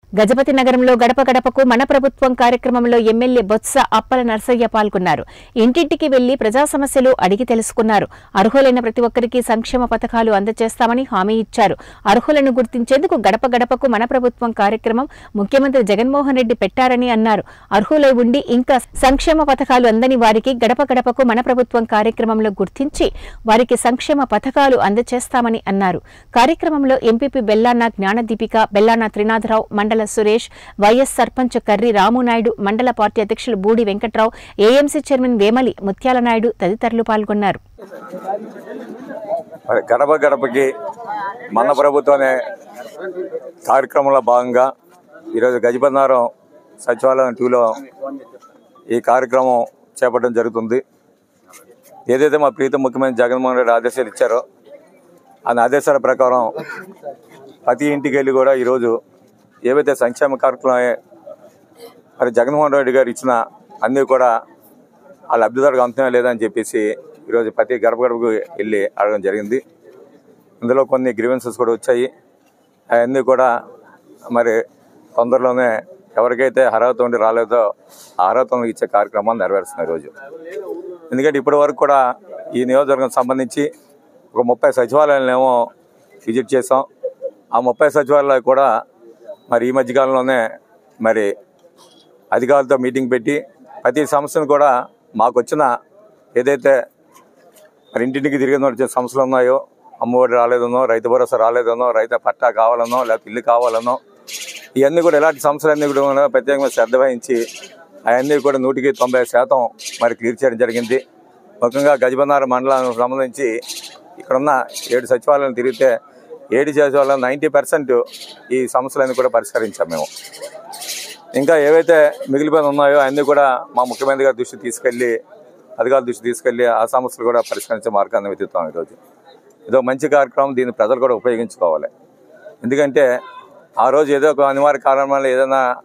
గజపతి నగరంలో గడప గడపకు మన ప్రభుత్వం కార్యక్రమంలో ఎమ్మెల్యే బొత్స అప్పల నర్సయ్య పాల్గొన్నారు ఇంటింటికి వెళ్లి ప్రజా సమస్యలు అడిగి తెలుసుకున్నారు అర్హులైన ప్రతి ఒక్కరికి సంక్షేమ పథకాలు అందజేస్తామని హామీ ఇచ్చారు అర్హులను గుర్తించేందుకు గడప గడపకు మన ప్రభుత్వం కార్యక్రమం ముఖ్యమంత్రి జగన్మోహన్ రెడ్డి పెట్టారని అన్నారు అర్హులై ఉండి ఇంకా సంక్షేమ పథకాలు అందని వారికి గడప గడపకు మన ప్రభుత్వం కార్యక్రమంలో గుర్తించి వారికి సంక్షేమ పథకాలు అందజేస్తామని అన్నారు కార్యక్రమంలో ఎంపీపీ బెల్లాన జ్ఞానదీపిక బెల్లాన త్రినాథరావు మండల సురేష్ వైఎస్ సర్పంచ్ కర్రి రామునాయుడు మండల పార్టీ అధ్యక్షులు బూడి వెంకట్రావు ఏఎంసీ చైర్మన్ వేమలి ముత్యాల నాయుడు తదితరులు పాల్గొన్నారు మరి గడప గడపకి మన ప్రభుత్వం అనే కార్యక్రమంలో భాగంగా ఈరోజు గజపతినగరం సచివాలయం టూలో ఈ కార్యక్రమం చేపట్టడం జరుగుతుంది ఏదైతే మా ప్రీతం ముఖ్యమంత్రి జగన్మోహన్ రెడ్డి ఆదేశాలు ఇచ్చారో ఆ ఆదేశాల ప్రకారం ప్రతి ఇంటికి వెళ్ళి కూడా ఈరోజు ఏవైతే సంక్షేమ కార్యక్రమం మరి జగన్మోహన్ రెడ్డి గారు ఇచ్చిన అన్నీ కూడా వాళ్ళ లబ్ధిదారులకు అందుతున్నాయా లేదా అని చెప్పేసి ఈరోజు ప్రతి గడప గడపకు వెళ్ళి అడగడం జరిగింది ఇందులో కొన్ని గ్రీవెన్సెస్ కూడా వచ్చాయి అవన్నీ కూడా మరి తొందరలోనే ఎవరికైతే అర్హత ఉండి రాలేదో ఆ అర్హతను ఇచ్చే కార్యక్రమాన్ని నెరవేరుస్తున్నారు ఈరోజు ఎందుకంటే ఇప్పటి వరకు కూడా ఈ నియోజకవర్గం సంబంధించి ఒక ముప్పై సచివాలయాలనేమో విజిట్ చేసాం ఆ ముప్పై సచివాలయాలు కూడా మరి ఈ మధ్యకాలంలోనే మరి అధికారులతో మీటింగ్ పెట్టి ప్రతి సమస్యను కూడా మాకు వచ్చిన ఏదైతే మరి ఇంటింటికి తిరిగి వచ్చే సమస్యలు ఉన్నాయో అమ్మఒడి రాలేదనో రైతు భరోసా రాలేదనో రైతు పట్టా కావాలనో లేకపోతే ఇల్లు కావాలనో ఇవన్నీ కూడా ఇలాంటి సమస్యలన్నీ కూడా ప్రత్యేకంగా శ్రద్ధ వహించి అవన్నీ కూడా నూటికి తొంభై శాతం మరి క్లియర్ చేయడం జరిగింది ముఖ్యంగా గజబందార మండలానికి సంబంధించి ఇక్కడున్న ఏడు సచివాలయాలు తిరిగితే ఏడు సచివాలయం నైంటీ పర్సెంట్ ఈ సమస్యలన్నీ కూడా పరిష్కరించాం మేము ఇంకా ఏవైతే మిగిలిపోయిన ఉన్నాయో అన్నీ కూడా మా ముఖ్యమంత్రి గారి దృష్టి తీసుకెళ్లి అధికారుల దృష్టి తీసుకెళ్లి ఆ సమస్యలు కూడా పరిష్కరించే మార్గాన్ని వెతుకుతాం ఈరోజు ఇదో మంచి కార్యక్రమం దీన్ని ప్రజలు కూడా ఉపయోగించుకోవాలి ఎందుకంటే ఆ రోజు ఏదో ఒక అనివార్య కారణం వల్ల ఏదైనా